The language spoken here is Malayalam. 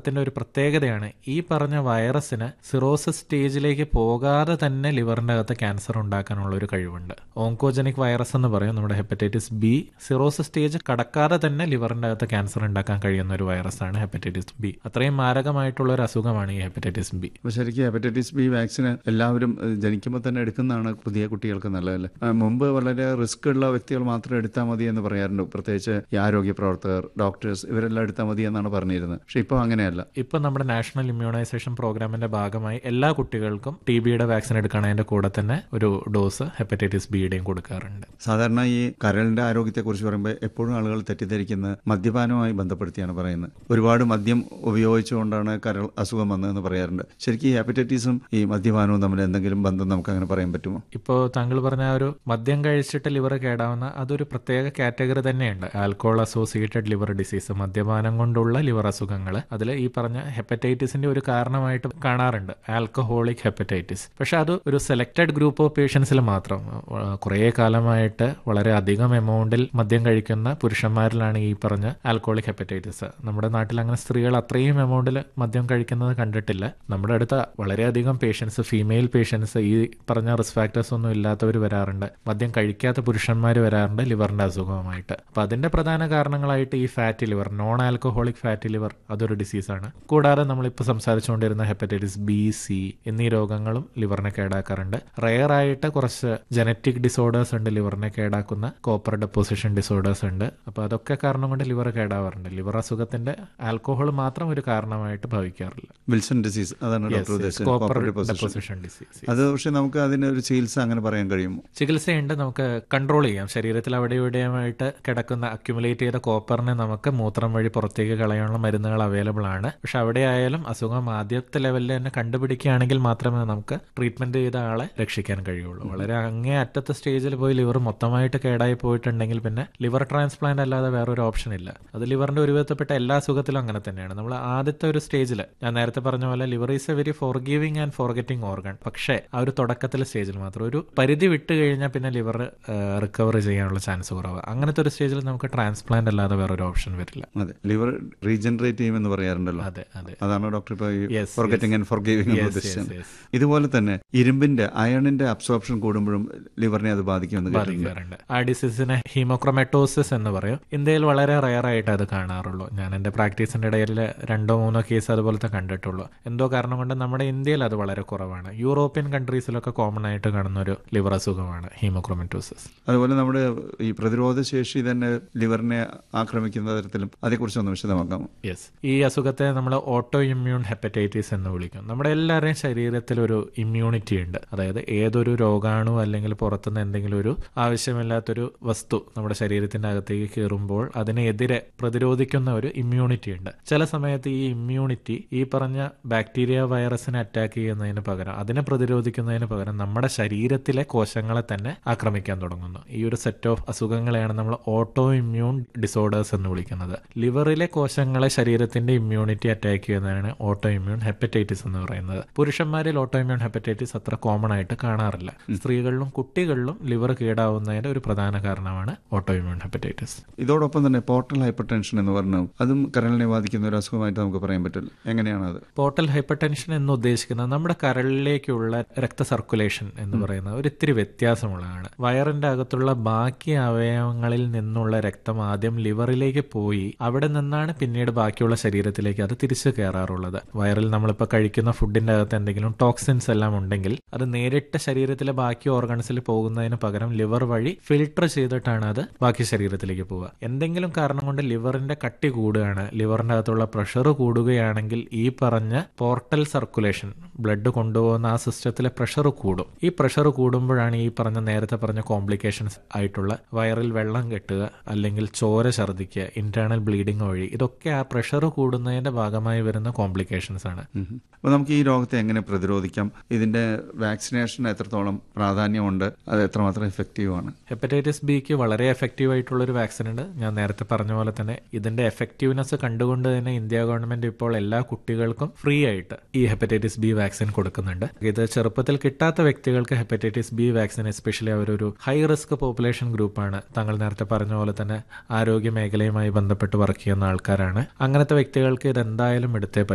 രോഗത്തിന്റെ ഒരു പ്രത്യേകതയാണ് ഈ പറഞ്ഞ വൈറസിന് സിറോസിസ് സ്റ്റേജിലേക്ക് പോകാതെ തന്നെ ലിവറിന്റെ അകത്ത് ക്യാൻസർ ഉണ്ടാക്കാനുള്ള ഒരു കഴിവുണ്ട് ഓങ്കോജനിക് വൈറസ് എന്ന് പറയും നമ്മുടെ ഹെപ്പറ്റൈറ്റിസ് ബി സിറോസിസ് സ്റ്റേജ് കടക്കാതെ തന്നെ ലിവറിന്റെ അകത്ത് ക്യാൻസർ ഉണ്ടാക്കാൻ കഴിയുന്ന ഒരു വൈറസാണ് ഹെപ്പറ്റൈറ്റിസ് ബി അത്രയും മാരകമായിട്ടുള്ള ഒരു അസുഖമാണ് ഈ ഹെപ്പറ്റൈറ്റിസ് ബി അപ്പോൾ ശരിക്കും ഹെപ്പറ്റൈറ്റിസ് ബി വാക്സിന് എല്ലാവരും ഏഹ്, ജനിക്കുമ്പോൾ തന്നെ എടുക്കുന്നതാണ് പുതിയ കുട്ടികൾക്ക് നല്ലതല്ലേ ആ, മുമ്പ് വളരെ റിസ്ക് ഉള്ള വ്യക്തികൾ മാത്രം എടുത്താൽ മതി എന്ന് പറയാറുണ്ട് പ്രത്യേകിച്ച് ഈ ആരോഗ്യ പ്രവർത്തകർ ഡോക്ടേഴ്സ് ഇവരെല്ലാം എടുത്താൽ മതി എന്നാണ് പറഞ്ഞിരുന്നത് പക്ഷെ ഇപ്പോൾ അങ്ങനെയല്ല ഇപ്പൊ നമ്മുടെ നാഷണൽ ഇമ്മ്യൂണൈസേഷൻ പ്രോഗ്രാമിന്റെ ഭാഗമായി എല്ലാ കുട്ടികൾക്കും ടി ബിയുടെ വാക്സിൻ എടുക്കണതിന്റെ കൂടെ തന്നെ ഒരു ഡോസ് ഹെപ്പറ്റൈറ്റിസ് ബിയുടെയും കൊടുക്കാറുണ്ട് സാധാരണ ഈ കരളിന്റെ ആരോഗ്യത്തെക്കുറിച്ച് പറയുമ്പോൾ എപ്പോഴും ആളുകൾ തെറ്റിദ്ധരിക്കുന്നത് മദ്യപാനവുമായി ബന്ധപ്പെടുത്തിയാണ് പറയുന്നത് ഒരുപാട് മദ്യം ഉപയോഗിച്ചുകൊണ്ടാണ് കരൾ അസുഖം വന്നതെന്ന് പറയാറുണ്ട് ശരിക്കും ഈ ഹെപ്പറ്റൈറ്റിസും ഈ മദ്യപാനവും തമ്മിൽ എന്തെങ്കിലും ബന്ധം നമുക്ക് അങ്ങനെ പറയാൻ പറ്റുമോ ഇപ്പോൾ താങ്കൾ പറഞ്ഞ ആ ഒരു മദ്യം കഴിച്ചിട്ട് ലിവർ കേടാവുന്ന അതൊരു പ്രത്യേക കാറ്റഗറി തന്നെയുണ്ട് ആൽക്കോൾ അസോസിയേറ്റഡ് ലിവർ ഡിസീസ് മദ്യപാനം കൊണ്ടുള്ള ലിവർ അസുഖങ്ങൾ അതിൽ ഈ പറഞ്ഞ ഹെപ്പറ്റൈറ്റിസിന്റെ ഒരു കാരണമായിട്ട് കാണാറുണ്ട് ആൽക്കഹോളിക് ഹെപ്പറ്റൈറ്റിസ് പക്ഷെ അത് ഒരു സെലക്റ്റഡ് ഗ്രൂപ്പ് ഓഫ് പേഷ്യൻസിൽ മാത്രം കുറേ കാലമായിട്ട് വളരെ അധികം എമൗണ്ടിൽ മദ്യം കഴിക്കുന്ന പുരുഷന്മാരിലാണ് ഈ പറഞ്ഞ ആൽക്കോളിക് ഹെപ്പറ്റൈറ്റിസ് നമ്മുടെ നാട്ടിൽ അങ്ങനെ സ്ത്രീകൾ അത്രയും എമൗണ്ടിൽ മദ്യം കഴിക്കുന്നത് കണ്ടിട്ടില്ല നമ്മുടെ അടുത്ത് വളരെയധികം പേഷ്യൻസ് ഫീമെയിൽ പേഷ്യൻസ് ഈ പറഞ്ഞ റിസ്ക് ഫാക്ടേഴ്സ് ഒന്നും ഇല്ലാത്തവർ വരാറുണ്ട് മദ്യം കഴിക്കാത്ത പുരുഷന്മാർ വരാറുണ്ട് ലിവറിന്റെ അസുഖവുമായിട്ട് അപ്പൊ അതിന്റെ പ്രധാന കാരണങ്ങളായിട്ട് ഈ fatty liver non alcoholic fatty liver അതൊരു ഡിസീസാണ് കൂടാതെ നമ്മളിപ്പോൾ സംസാരിച്ചുകൊണ്ടിരുന്ന ഹെപ്പറ്റൈറ്റിസ് ബി സി എന്നീ രോഗങ്ങളും ലിവറിനെ കേടാക്കാറുണ്ട് റെയർ ആയിട്ട് കുറച്ച് ജനറ്റിക് ഡിസോർഡേഴ്സ് ഉണ്ട് ലിവറിനെ കേടാക്കുന്ന കോപ്പർ ഡെപ്പോസിഷൻ ഡിസോർഡേഴ്സ് ഉണ്ട് അപ്പൊ അതൊക്കെ കാരണം കൊണ്ട് ലിവർ കേടാവാറുണ്ട് ലിവർ അസുഖത്തിന്റെ ആൽക്കഹോൾ മാത്രം ഒരു കാരണമായിട്ട് ഭാവിക്കാറില്ല വിൽസൺ ഡിസീസ് അതാണ് ഡോക്ടർ ഉദ്ദേശിച്ചത് copper Copper deposition. Deposition disease അത് പക്ഷെ നമുക്ക് അതിന് ഒരു ചികിത്സ അങ്ങനെ പറയാൻ കഴിയുമോ ചികിത്സയുണ്ട് നമുക്ക് കൺട്രോൾ ചെയ്യാം ശരീരത്തിൽ അവിടെ ഇവിടെയുമായിട്ട് കിടക്കുന്ന അക്യുമുലേറ്റ് ചെയ്ത കോപ്പറിനെ നമുക്ക് മൂത്രം വഴി പുറത്തേക്ക് കളയാനുള്ള മരുന്നുകൾ അവൈലബിൾ ആണ് പക്ഷെ അവിടെ ആയാലും അസുഖം ആദ്യത്തെ ലെവലിൽ തന്നെ കണ്ടുപിടിക്കുകയാണെങ്കിൽ മാത്രമേ നമുക്ക് ട്രീറ്റ്മെന്റ് ചെയ്ത ആളെ രക്ഷിക്കാൻ കഴിയുള്ളൂ വളരെ അങ്ങേ അറ്റത്തെ സ്റ്റേജിൽ പോയി ലിവർ മൊത്തമായിട്ട് കേടായി പോയിട്ടുണ്ടെങ്കിൽ പിന്നെ ലിവർ ട്രാൻസ്പ്ലാന്റ് അല്ലാതെ വേറൊരു ഓപ്ഷൻ ഇല്ല അത് ലിവറിന്റെ ഒരു വിധത്തിൽപ്പെട്ട എല്ലാ അസുഖത്തിലും അങ്ങനെ തന്നെയാണ് നമ്മൾ ആദ്യത്തെ ഒരു സ്റ്റേജിൽ ഞാൻ നേരത്തെ പറഞ്ഞ പോലെ liver is a very forgiving and forgetting organ പക്ഷേ ആ ഒരു തുടക്കത്തിലെ സ്റ്റേജിൽ മാത്രം ഒരു പരിധി വിട്ട് കഴിഞ്ഞാൽ പിന്നെ ലിവർ റിക്കവർ ചെയ്യാനുള്ള ചാൻസ് കുറവ് അങ്ങനത്തെ ഒരു സ്റ്റേജിൽ നമുക്ക് ട്രാൻസ്പ്ലാന്റ് അല്ലാതെ വേറൊരു ഓപ്ഷൻ വരില്ല അതെ ലിവർ റീജനറേറ്റ് ചെയ്യുമെന്ന് പറയാറുണ്ടല്ലോ അതെ അതെ അതാണ് ഡോക്ടർ ഇപ്പോൾ Yes, forgetting and forgiving Yes, ഉദ്ദേശിച്ചത് yes, yes. ഇതുപോലെ തന്നെ ഇരുമ്പിന്റെ അയണിന്റെ അബ്സോർപ്ഷൻ കൂടുമ്പോഴും ലിവറിനെ അത് ബാധിക്കുമെന്ന് കേട്ടിട്ടുണ്ട് ബാധിക്കാറുണ്ട് ആ ഡിസീസിനെ ഹീമോക്രൊമാറ്റോസിസ് എന്ന് പറയും ഇന്ത്യയിൽ വളരെ റയർ ആയിട്ട് അത് കാണാറുള്ളൂ ഞാൻ എൻ്റെ പ്രാക്ടീസിന്റെ ഇടയിൽ രണ്ടോ മൂന്നോ കേസ് അതുപോലത്തെ കണ്ടിട്ടുള്ളൂ എന്തോ കാരണം കൊണ്ട് നമ്മുടെ ഇന്ത്യയിൽ അത് വളരെ കുറവാണ് യൂറോപ്യൻ കൺട്രീസിലൊക്കെ കോമൺ ആയിട്ട് കാണുന്ന ഒരു ലിവർ അസുഖമാണ് ഹീമോക്രൊമാറ്റോസിസ് അതുപോലെ നമ്മുടെ ഈ പ്രതിരോധ ശേഷി തന്നെ ലിവറിനെ ആക്രമിക്കുന്ന തരത്തിലും അതേക്കുറിച്ചൊന്ന് വിശദമാക്കാമോ യെസ് ഈ അസുഖത്തെ നമ്മൾ ഓട്ടോ ഇമ്മ്യൂൺ ഹെപ്പറ്റൈറ്റിസ് എന്ന് വിളിക്കും നമ്മുടെ എല്ലാവരുടെയും ശരീരത്തിൽ ഒരു ഇമ്മ്യൂണിറ്റി ഉണ്ട് അതായത് ഏതൊരു രോഗാണു അല്ലെങ്കിൽ പുറത്തുനിന്ന് എന്തെങ്കിലും ഒരു ആവശ്യമില്ലാത്തൊരു വസ്തു നമ്മുടെ ശരീരത്തിന്റെ അകത്തേക്ക് കയറുമ്പോൾ അതിനെതിരെ പ്രതിരോധിക്കുന്ന ഒരു ഇമ്മ്യൂണിറ്റി ഉണ്ട് ചില സമയത്ത് ഈ ഇമ്മ്യൂണിറ്റി ഈ പറഞ്ഞ ബാക്ടീരിയ വൈറസിനെ അറ്റാക്ക് ചെയ്യുന്നതിന് പകരം അതിനെ പ്രതിരോധിക്കുന്നതിന് പകരം നമ്മുടെ ശരീരത്തിലെ കോശങ്ങളെ തന്നെ ആക്രമിക്കാൻ തുടങ്ങുന്നു ഈ ഒരു സെറ്റ് ഓഫ് അസുഖങ്ങളെയാണ് നമ്മൾ ഓട്ടോ ഇമ്മ്യൂൺ ഡിസോർഡേഴ്സ് എന്ന് വിളിക്കുന്നത് ലിവറിലെ കോശങ്ങളെ ശരീരത്തിന്റെ ഇമ്മ്യൂണിറ്റി അറ്റാക്ക് ചെയ്യുന്നതാണ് ഓട്ടോ ഇമ്മ്യൂൺ ഹെപ്പറ്റൈറ്റിസ് എന്ന് പറയുന്നത് പുരുഷന്മാരിൽ ഓട്ടോ ഇമ്മ്യൂൺ ഹെപ്പറ്റൈറ്റിസ് അത്ര കോമൺ ആയിട്ട് കാണാറില്ല സ്ത്രീകളിലും കുട്ടികളിലും ലിവർ കേടാവുന്നതിന്റെ ഒരു പ്രധാന കാരണമാണ് ഓട്ടോ ഇമ്മ്യൂൺ ഹെപ്പറ്റൈറ്റിസ് ഇതോടൊപ്പം തന്നെ പോർട്ടൽ ഹൈപ്പർ ടെൻഷൻ എന്ന് പറഞ്ഞു അതും കരളിനെ ബാധിക്കുന്ന ഒരു അസുഖമായിട്ട് നമുക്ക് പറയാൻ പറ്റില്ല എങ്ങനെയാണ് അത് പോർട്ടൽ ഹൈപ്പർ ടെൻഷൻ എന്ന് ഉദ്ദേശിക്കുന്നത് നമ്മുടെ കരളിലേക്കുള്ള രക്ത സർക്കുലേഷൻ എന്ന് പറയുന്നത് ഒരു ഇത്തിരി വ്യത്യാസമുള്ളതാണ് വയറിന്റെ അകത്തുള്ള ബാക്കി അവയവങ്ങളിൽ നിന്നുള്ള രക്തം ആദ്യം ലിവറിലേക്ക് പോയി അവിടെ നിന്നാണ് പിന്നീട് ബാക്കിയുള്ള ശരീരത്തിലേക്ക് അത് തിരിച്ചു കയറാറുള്ളത് വയറിൽ നമ്മളിപ്പോൾ കഴിക്കുന്ന ഫുഡിന്റെ അകത്ത് എന്തെങ്കിലും ടോക്സിൻസ് എല്ലാം ഉണ്ടെങ്കിൽ അത് നേരിട്ട് ശരീരത്തിലെ ബാക്കി ഓർഗൻസിൽ പോകുന്നതിന് പകരം ലിവർ വഴി ഫിൽട്ടർ ചെയ്തിട്ടാണ് അത് ബാക്കി ശരീരത്തിലേക്ക് പോവുക എന്തെങ്കിലും കാരണം കൊണ്ട് ലിവറിന്റെ കട്ടി കൂടുകയാണ് ലിവറിന്റെ അകത്തുള്ള പ്രഷർ കൂടുകയാണെങ്കിൽ ഈ പറഞ്ഞ പോർട്ടൽ സർക്കുലേഷൻ ബ്ലഡ് കൊണ്ടുപോകുന്ന ആ സിസ്റ്റത്തിലെ പ്രഷർ കൂടും ഈ പ്രഷർ കൂടുമ്പോഴാണ് ഈ പറഞ്ഞ നേരത്തെ പറഞ്ഞ കോംപ്ലിക്കേഷൻസ് ആയിട്ടുള്ള വയറിൽ വെള്ളം കെട്ടുക അല്ലെങ്കിൽ ചോര ഛർദ്ദിക്കുക ഇന്റേണൽ ബ്ലീഡിംഗ് വഴി ഇതൊക്കെ ആ പ്രഷർ കൂടുന്നതിന്റെ ഭാഗമായി വരുന്ന കോംപ്ലിക്കേഷൻസ് ആണ് അപ്പോൾ നമുക്ക് ഈ രോഗത്തെ എങ്ങനെ പ്രതിരോധിക്കാം ഇതിന്റെ വാക്സിനേഷൻ എത്രത്തോളം പ്രാധാന്യമുണ്ട് അത് എത്രമാത്രം എഫക്റ്റീവ് ആണ് ഹെപ്പറ്റൈറ്റിസ് ബിക്ക് വളരെ എഫക്റ്റീവ് ആയിട്ടുള്ള ഒരു വാക്സിൻ ഉണ്ട് ഞാൻ നേരത്തെ പറഞ്ഞ പോലെ തന്നെ ഇതിന്റെ എഫക്റ്റീവ്നെസ് കണ്ടുകൊണ്ട് തന്നെ ഇന്ത്യ ഗവൺമെന്റ് ഇപ്പോൾ എല്ലാ കുട്ടികൾക്കും ഫ്രീ ആയിട്ട് ഈ ഹെപ്പറ്റൈറ്റിസ് ബി വാക്സിൻ കൊടുക്കുന്നുണ്ട് ഇത് ചെറുപ്പത്തിൽ കിട്ടാത്ത വ്യക്തികൾക്ക് ഹെപ്പറ്റൈറ്റിസ് ബി വാക്സിൻ എസ്പെഷ്യലി അവരൊരു ഹൈ റിസ്ക് പോപ്പുലേഷൻ ഗ്രൂപ്പാണ് താങ്കൾ നേരത്തെ പറഞ്ഞ പോലെ തന്നെ ആരോഗ്യ മേഖലയുമായി ബന്ധപ്പെട്ട് വർക്ക് ചെയ്യുന്ന ആൾക്കാരാണ് അങ്ങനത്തെ വ്യക്തികൾക്ക് ഇത് എന്തായാലും എടുത്തേ